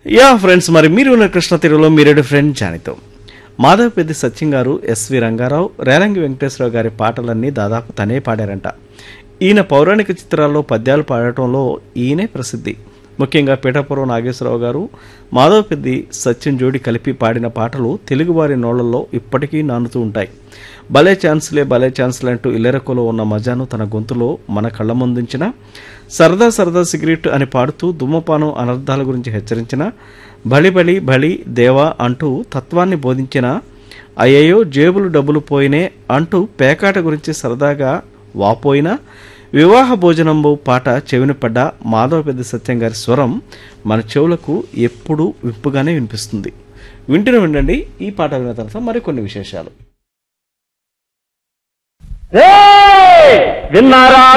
Yeah friends మరి మీరు ఉన్న కృష్ణ తీరులో మీరేడు ఫ్రెండ్ జానితో మాధవపెద్ది సత్యం గారు ఎస్వి రంగారావు రేలంగి వెంకటేశ్వరరావు గారి పాటలన్నీ దాదాపు తనే పాడారంట ఈయన పౌరాణిక చిత్రాల్లో పద్యాలు పాడటంలో ఈయనే ప్రసిద్ధి ముఖ్యంగా పీఠాపురం నాగేశ్వరరావు గారు మాధవపెద్ది సత్యం జోడి కలిపి పాడిన పాటలు తెలుగువారి నోళ్లలో ఇప్పటికీ నానుతూ ఉంటాయి భలే ఛాన్స్లే భలే ఛాన్స్లే అంటూ ఇల్లెరకులో ఉన్న మజాను తన గొంతులో మన కళ్ళ ముందుంచిన సరదా సరదా సిగరెట్ అని పాడుతూ దుమ్మపానం అనర్థాల గురించి హెచ్చరించిన బలి బలి బలి దేవా అంటూ తత్వాన్ని బోధించిన అయ్యయ్యో జేబులు డబ్బులు పోయినే అంటూ పేకాట గురించి సరదాగా వాపోయిన వివాహ భోజనంబు పాట చెవిన పడ్డ మాధవ పెద్ద సత్యం గారి స్వరం మన చెవులకు ఎప్పుడూ విప్పుగానే వినిపిస్తుంది వింటున్న వినండి ఈ పాట విన్న తర్వాత మరికొన్ని విశేషాలు ఏయ్! విన్నారా